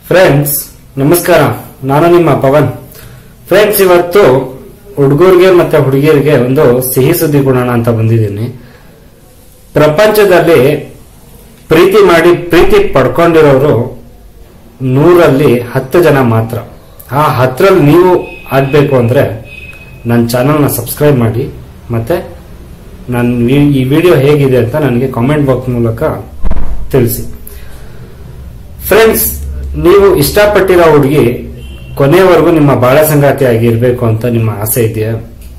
friends ನಮಸ್ಕಾರ ನಾನು ನಿಮ್ಮ ಪವನ್ ಫ್ರೆಂಡ್ಸ್ ಇವತ್ತು ಹುಡುಗರಿಗೆ ಮತ್ತೆ ಹುಡುಗಿಯರಿಗೆ ಒಂದು ಸಿಹಿ ಸುದ್ದಿ ಕೊಡೋಣ ಅಂತ ಬಂದಿದ್ದೀನಿ ಪ್ರಪಂಚದಲ್ಲಿ ಪ್ರೀತಿ ಮಾಡಿ ಪ್ರೀತಿ ಪಡ್ಕೊಂಡಿರೋರು ನೂರಲ್ಲಿ ಹತ್ತು ಜನ ಮಾತ್ರ ಆ ಹತ್ತರಲ್ಲಿ ನೀವು ಆಗ್ಬೇಕು ಅಂದ್ರೆ ನನ್ನ ಚಾನಲ್ನ ಸಬ್ಸ್ಕ್ರೈಬ್ ಮಾಡಿ ಮತ್ತೆ ನನ್ನ ಈ ವಿಡಿಯೋ ಹೇಗಿದೆ ಅಂತ ನನಗೆ ಕಾಮೆಂಟ್ ಬಾಕ್ಸ್ ಮೂಲಕ ತಿಳಿಸಿ ಫ್ರೆಂಡ್ಸ್ ನೀವು ಇಷ್ಟಪಟ್ಟಿರೋ ಹುಡುಗಿ ಕೊನೆಯವರೆಗೂ ನಿಮ್ಮ ಬಾಳ ಸಂಗಾತಿ ಆಗಿರ್ಬೇಕು ಅಂತ ನಿಮ್ಮ ಆಸೆ ಇದೆಯಾ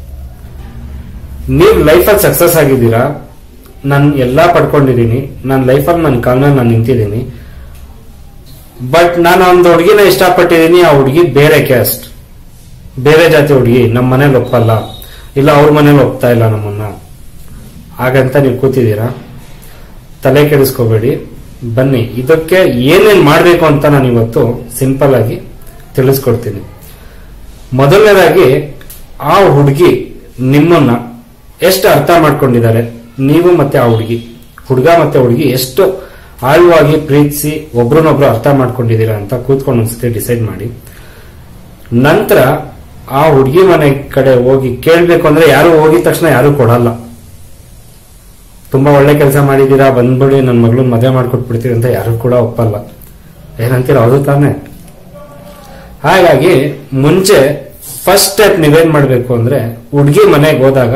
ನೀವು ಲೈಫಲ್ಲಿ ಸಕ್ಸಸ್ ಆಗಿದ್ದೀರಾ ನಾನು ಎಲ್ಲಾ ಪಡ್ಕೊಂಡಿದ್ದೀನಿ ನನ್ನ ಲೈಫಲ್ಲಿ ನನ್ನ ಕಾಲ ನಾನು ನಿಂತಿದ್ದೀನಿ ಬಟ್ ನಾನು ಒಂದು ಹುಡುಗಿನ ಇಷ್ಟಪಟ್ಟಿದ್ದೀನಿ ಆ ಹುಡುಗಿ ಬೇರೆ ಕ್ಯಾಸ್ಟ್ ಬೇರೆ ಜಾತಿ ಹುಡುಗಿ ನಮ್ಮ ಮನೇಲಿ ಒಪ್ಪಲ್ಲ ಇಲ್ಲ ಅವ್ರ ಮನೇಲಿ ಒಪ್ತಾ ಇಲ್ಲ ನಮ್ಮನ್ನ ಹಾಗಂತ ನೀವು ಕೂತಿದ್ದೀರಾ ತಲೆ ಕೆಡಿಸ್ಕೋಬೇಡಿ ಬನ್ನಿ ಇದಕ್ಕೆ ಏನೇನ್ ಮಾಡಬೇಕು ಅಂತ ನಾನು ಇವತ್ತು ಸಿಂಪಲ್ ಆಗಿ ತಿಳಿಸ್ಕೊಡ್ತೀನಿ ಮೊದಲನೇದಾಗಿ ಆ ಹುಡುಗಿ ನಿಮ್ಮನ್ನ ಎಷ್ಟು ಅರ್ಥ ಮಾಡ್ಕೊಂಡಿದ್ದಾರೆ ನೀವು ಮತ್ತೆ ಆ ಹುಡುಗಿ ಹುಡುಗ ಮತ್ತೆ ಹುಡುಗಿ ಎಷ್ಟು ಆಳವಾಗಿ ಪ್ರೀತಿಸಿ ಒಬ್ರನ್ನೊಬ್ರು ಅರ್ಥ ಮಾಡ್ಕೊಂಡಿದ್ದೀರಾ ಅಂತ ಕೂತ್ಕೊಂಡು ಒಂದ್ಸತಿ ಡಿಸೈಡ್ ಮಾಡಿ ನಂತರ ಆ ಹುಡುಗಿ ಮನೆ ಕಡೆ ಹೋಗಿ ಕೇಳ್ಬೇಕು ಅಂದ್ರೆ ಯಾರು ಹೋಗಿದ ತಕ್ಷಣ ಯಾರು ಕೊಡಲ್ಲ ತುಂಬಾ ಒಳ್ಳೆ ಕೆಲಸ ಮಾಡಿದೀರಾ ಬಂದ್ಬಿಡಿ ನನ್ನ ಮಗಳನ್ನ ಮದುವೆ ಮಾಡ್ಕೊಟ್ಬಿಡ್ತೀರಿ ಅಂತ ಯಾರು ಕೂಡ ಒಪ್ಪಲ್ಲ ಏನಂತೀರ ಹೌದು ತಾನೆ ಹಾಗಾಗಿ ಮುಂಚೆ ಫಸ್ಟ್ ಸ್ಟೆಪ್ ನೀವೇನ್ ಮಾಡ್ಬೇಕು ಅಂದ್ರೆ ಹುಡುಗಿ ಮನೆಗೆ ಹೋದಾಗ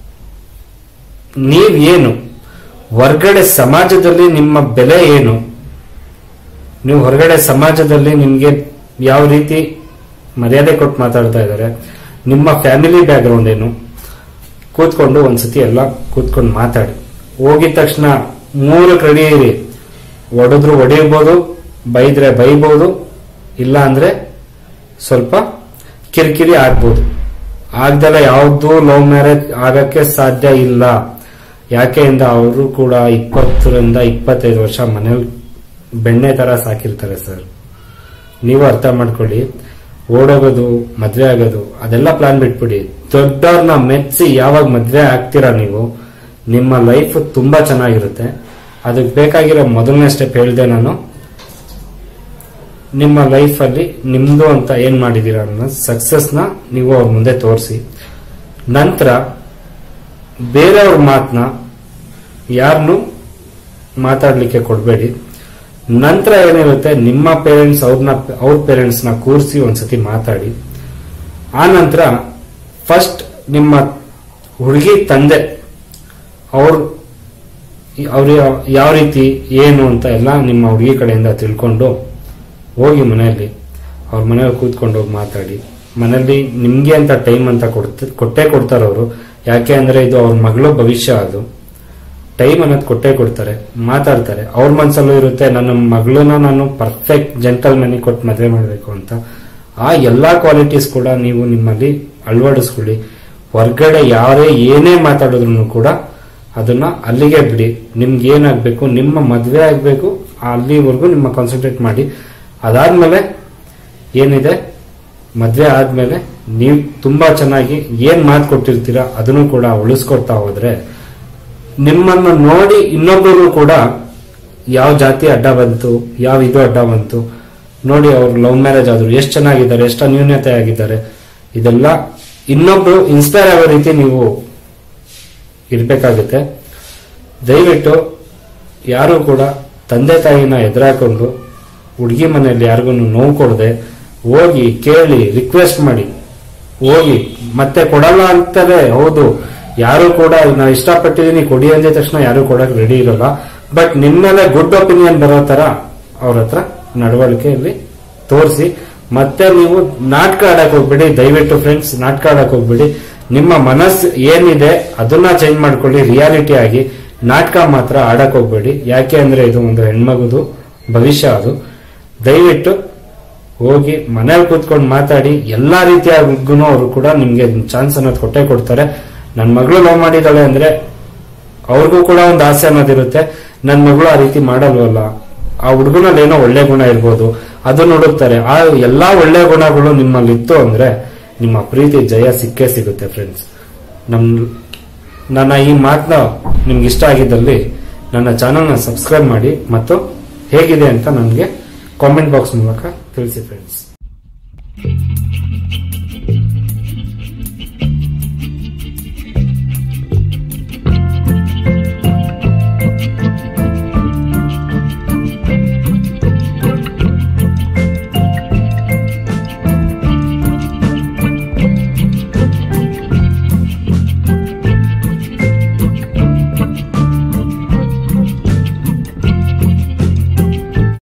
ನೀವೇನು ಹೊರಗಡೆ ಸಮಾಜದಲ್ಲಿ ನಿಮ್ಮ ಬೆಲೆ ಏನು ನೀವು ಹೊರಗಡೆ ಸಮಾಜದಲ್ಲಿ ನಿಮ್ಗೆ ಯಾವ ರೀತಿ ಮರ್ಯಾದೆ ಕೊಟ್ಟು ಮಾತಾಡ್ತಾ ಇದ್ದಾರೆ ನಿಮ್ಮ ಫ್ಯಾಮಿಲಿ ಬ್ಯಾಕ್ಗ್ರೌಂಡ್ ಏನು ಕೂತ್ಕೊಂಡು ಒಂದ್ಸತಿ ಎಲ್ಲ ಕೂತ್ಕೊಂಡು ಮಾತಾಡಿ ಹೋಗಿದ ತಕ್ಷಣ ಮೂರು ಕಡೆ ಇರಿ ಒಡೆದ್ರು ಹೊಡಿಬೋದು ಬೈದ್ರೆ ಬೈಬೋದು ಇಲ್ಲ ಅಂದ್ರೆ ಸ್ವಲ್ಪ ಕಿರಿಕಿರಿ ಆಗ್ಬೋದು ಆಗ್ದಲ್ಲ ಯಾವ್ದು ಲವ್ ಮ್ಯಾರೇಜ್ ಆಗಕ್ಕೆ ಸಾಧ್ಯ ಇಲ್ಲ ಯಾಕೆ ಇಂದ ಅವರು ಕೂಡ ಇಪ್ಪತ್ತರಿಂದ ಇಪ್ಪತ್ತೈದು ವರ್ಷ ಮನೇಲಿ ಬೆಣ್ಣೆ ತರ ಸಾಕಿರ್ತಾರೆ ಸರ್ ನೀವು ಅರ್ಥ ಮಾಡ್ಕೊಳ್ಳಿ ಓಡೋಗೋದು ಮದ್ವೆ ಆಗೋದು ಅದೆಲ್ಲ ಪ್ಲಾನ್ ಬಿಟ್ಬಿಡಿ ದೊಡ್ಡವ್ರನ್ನ ಮೆಚ್ಚಿ ಯಾವಾಗ ಮದ್ವೆ ಆಗ್ತೀರಾ ನೀವು ನಿಮ್ಮ ಲೈಫ್ ತುಂಬಾ ಚೆನ್ನಾಗಿರುತ್ತೆ ಅದಕ್ಕೆ ಬೇಕಾಗಿರೋ ಮೊದಲನೇ ಸ್ಟೆಪ್ ಹೇಳಿದೆ ನಾನು ನಿಮ್ಮ ಲೈಫ್ ಅಲ್ಲಿ ನಿಮ್ದು ಅಂತ ಏನ್ ಮಾಡಿದೀರ ಅನ್ನೋ ಸಕ್ಸಸ್ ನ ನೀವು ಅವ್ರ ಮುಂದೆ ತೋರಿಸಿ ನಂತರ ಬೇರೆಯವ್ರ ಮಾತನ್ನ ಯಾರನ್ನು ಮಾತಾಡ್ಲಿಕ್ಕೆ ಕೊಡಬೇಡಿ ನಂತರ ಏನಿರುತ್ತೆ ನಿಮ್ಮ ಪೇರೆಂಟ್ಸ್ ಅವ್ರನ್ನ ಅವ್ರ ಪೇರೆಂಟ್ಸ್ ನ ಕೂರಿಸಿ ಒಂದ್ಸತಿ ಮಾತಾಡಿ ಆ ನಂತರ ಫಸ್ಟ್ ನಿಮ್ಮ ಹುಡುಗಿ ತಂದೆ ಅವ್ರ ಅವ್ರ ಯಾವ ರೀತಿ ಏನು ಅಂತ ಎಲ್ಲ ನಿಮ್ಮ ಹುಡುಗಿ ಕಡೆಯಿಂದ ತಿಳ್ಕೊಂಡು ಹೋಗಿ ಮನೆಯಲ್ಲಿ ಅವ್ರ ಮನೆಯಲ್ಲಿ ಕೂತ್ಕೊಂಡು ಹೋಗಿ ಮಾತಾಡಿ ಮನೆಯಲ್ಲಿ ನಿಮ್ಗೆ ಅಂತ ಟೈಮ್ ಅಂತ ಕೊಡ್ತ ಕೊಟ್ಟೇ ಕೊಡ್ತಾರೆ ಅವರು ಯಾಕೆ ಅಂದ್ರೆ ಇದು ಅವ್ರ ಮಗಳು ಭವಿಷ್ಯ ಅದು ಟೈಮ್ ಅನ್ನೋದು ಕೊಟ್ಟೇ ಕೊಡ್ತಾರೆ ಮಾತಾಡ್ತಾರೆ ಅವ್ರ ಮನ್ಸಲ್ಲೂ ಇರುತ್ತೆ ನನ್ನ ಮಗಳನ್ನ ನಾನು ಪರ್ಫೆಕ್ಟ್ ಜೆಂಟಲ್ ಮನಿ ಕೊಟ್ಟು ಮದುವೆ ಮಾಡಬೇಕು ಅಂತ ಆ ಎಲ್ಲಾ ಕ್ವಾಲಿಟೀಸ್ ಕೂಡ ನೀವು ನಿಮ್ಮಲ್ಲಿ ಅಳವಡಿಸ್ಕೊಳ್ಳಿ ಹೊರ್ಗಡೆ ಯಾರೇ ಏನೇ ಮಾತಾಡಿದ್ರು ಕೂಡ ಅದನ್ನ ಅಲ್ಲಿಗೆ ಬಿಡಿ ನಿಮ್ಗೆ ಏನಾಗ್ಬೇಕು ನಿಮ್ಮ ಮದುವೆ ಆಗ್ಬೇಕು ಅಲ್ಲಿವರೆಗೂ ನಿಮ್ಮ ಕಾನ್ಸಂಟ್ರೇಟ್ ಮಾಡಿ ಅದಾದ್ಮೇಲೆ ಏನಿದೆ ಮದ್ವೆ ಆದ್ಮೇಲೆ ನೀವು ತುಂಬಾ ಚೆನ್ನಾಗಿ ಏನ್ ಮಾತು ಕೊಟ್ಟಿರ್ತೀರಾ ಅದನ್ನು ಕೂಡ ಉಳಿಸ್ಕೊಡ್ತಾ ಹೋದ್ರೆ ನಿಮ್ಮನ್ನು ನೋಡಿ ಇನ್ನೊಬ್ಬರು ಕೂಡ ಯಾವ ಜಾತಿ ಅಡ್ಡ ಬಂತು ಯಾವ ಇದು ಅಡ್ಡ ಬಂತು ನೋಡಿ ಅವ್ರು ಲವ್ ಮ್ಯಾರೇಜ್ ಆದ್ರು ಎಷ್ಟು ಚೆನ್ನಾಗಿದ್ದಾರೆ ಎಷ್ಟು ಅನ್ಯೂನ್ಯತೆ ಆಗಿದ್ದಾರೆ ಇದೆಲ್ಲ ಇನ್ನೊಬ್ರು ಇನ್ಸ್ಪೈರ್ ಆಗೋ ರೀತಿ ನೀವು ಇರ್ಬೇಕಾಗುತ್ತೆ ದಯವಿಟ್ಟು ಯಾರು ಕೂಡ ತಂದೆ ತಾಯಿನ ಎದುರಾಕೊಂಡು ಹುಡುಗಿ ಮನೆಯಲ್ಲಿ ಯಾರಿಗೂ ನೋವು ಕೊಡದೆ ಹೋಗಿ ಕೇಳಿ ರಿಕ್ವೆಸ್ಟ್ ಮಾಡಿ ಹೋಗಿ ಮತ್ತೆ ಕೊಡಲ್ಲ ಅಂತಾರೆ ಹೌದು ಯಾರು ಕೂಡ ನಾ ಇಷ್ಟಪಟ್ಟಿದ್ದೀನಿ ಕೊಡಿ ಅಂದ ತಕ್ಷಣ ಯಾರು ಕೊಡಕ್ ರೆಡಿ ಇರಲ್ಲ ಬಟ್ ನಿಮ್ಮ ಮೇಲೆ ಗುಡ್ ಒಪಿನಿಯನ್ ಬರೋ ತರ ಅವ್ರ ಹತ್ರ ನಡವಳಿಕೆಯಲ್ಲಿ ತೋರಿಸಿ ಮತ್ತೆ ನೀವು ನಾಟಕ ಆಡಕ್ ಹೋಗ್ಬಿಡಿ ದಯವಿಟ್ಟು ಫ್ರೆಂಡ್ಸ್ ನಾಟಕ ಆಡಕ್ ಹೋಗ್ಬಿಡಿ ನಿಮ್ಮ ಮನಸ್ಸು ಏನಿದೆ ಅದನ್ನ ಚೇಂಜ್ ಮಾಡ್ಕೊಳ್ಳಿ ರಿಯಾಲಿಟಿ ಆಗಿ ನಾಟಕ ಮಾತ್ರ ಆಡಕ್ ಹೋಗ್ಬೇಡಿ ಯಾಕೆ ಅಂದ್ರೆ ಇದು ಒಂದು ಹೆಣ್ಮಗುದು ಭವಿಷ್ಯ ಅದು ದಯವಿಟ್ಟು ಹೋಗಿ ಮನೇಲಿ ಕೂತ್ಕೊಂಡು ಮಾತಾಡಿ ಎಲ್ಲಾ ರೀತಿಯಾಗೂ ಅವರು ಕೂಡ ನಿಮ್ಗೆ ಚಾನ್ಸ್ ಅನ್ನೋದು ಕೊಟ್ಟೆ ಕೊಡ್ತಾರೆ ನನ್ನ ಮಗಳು ಲವ್ ಮಾಡಿದಾಳೆ ಅಂದ್ರೆ ಅವ್ರಿಗೂ ಕೂಡ ಒಂದು ಆಸೆ ಅನ್ನೋದಿರುತ್ತೆ ನನ್ನ ಮಗಳು ಆ ರೀತಿ ಮಾಡಲ್ವಲ್ಲ ಆ ಹುಡುಗನಲ್ಲಿ ಏನೋ ಒಳ್ಳೆ ಗುಣ ಇರ್ಬೋದು ಅದನ್ನ ಹುಡುಕ್ತಾರೆ ಆ ಎಲ್ಲಾ ಒಳ್ಳೆ ಗುಣಗಳು ನಿಮ್ಮಲ್ಲಿ ಇತ್ತು ಅಂದ್ರೆ ನಿಮ್ಮ ಪ್ರೀತಿ ಜಯ ಸಿಕ್ಕೇ ಸಿಗುತ್ತೆ ಫ್ರೆಂಡ್ಸ್ ನಮ್ ನನ್ನ ಈ ಮಾತನ್ನ ನಿಮ್ಗೆ ಇಷ್ಟ ಆಗಿದ್ದಲ್ಲಿ ನನ್ನ ಚಾನಲ್ನ ಸಬ್ಸ್ಕ್ರೈಬ್ ಮಾಡಿ ಮತ್ತು ಹೇಗಿದೆ ಅಂತ ನನಗೆ ಕಾಮೆಂಟ್ ಬಾಕ್ಸ್ ಮೂಲಕ ತಿಳಿಸಿ ಫ್ರೆಂಡ್ಸ್